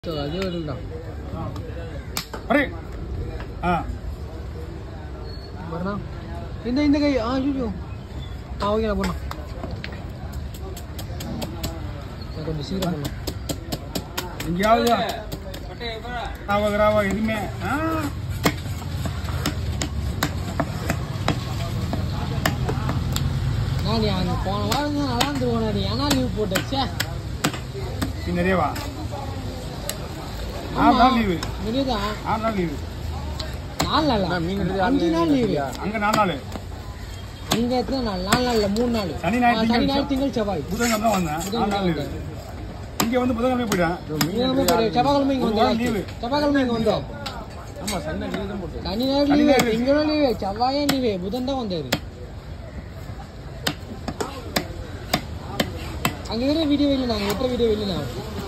So அதே ஒரு தான் அரே ஆ வரணும் இந்த இந்த கை ஆ ஐயோ ஆ ஓகே நான் பண்ணலாம் நான் கொஞ்சம் சீக்கிரம் பண்ணலாம் எங்கேயாவது ராவ ராவ எதுவுமே ஆ நான் நீ அங்கே போன வாரம் தான் நல்லா இருந்துருவோம் நீ ஏன்னா லீவ் போட்டச்சே நீ நிறைய வா ஆறு நாள் லீவு முடியுதான் ஆறு நாள் லீவு நாலு நாள் அஞ்சு நாள் லீவு அங்க நாலு நாள் அங்கே எத்தனை நாள் நாலு நாள் இல்லை மூணு நாள் சனி, ஞாயிறு, ஆ, சனி திங்கள், ஞாயிறு திங்கள் செவ்வாய் புதன்கிழமை தான் வந்தேன் நாலு நாள் லீவு இங்க வந்து புதன்கிழமை போயிட்டேன் புதன்கிழமை போயிட்டு செவ்வாய்க்கிழமை இங்கே ஒரு வாரம் வந்தோம் லீவு. செவ்வாய்க்கிழமை இங்கே வந்தோம் ஆமா சண்டை லீவு தான் போட்டு சனி ஞாயிறு சனி, லீவு ஞாயிறு. திங்களும் லீவு செவ்வாயே லீவு புதன் தான் வந்தாரு அங்கே இருக்கிற வீடியோ வெளியே நாங்கள் வெட்டுற வீடியோ வெளியே நான்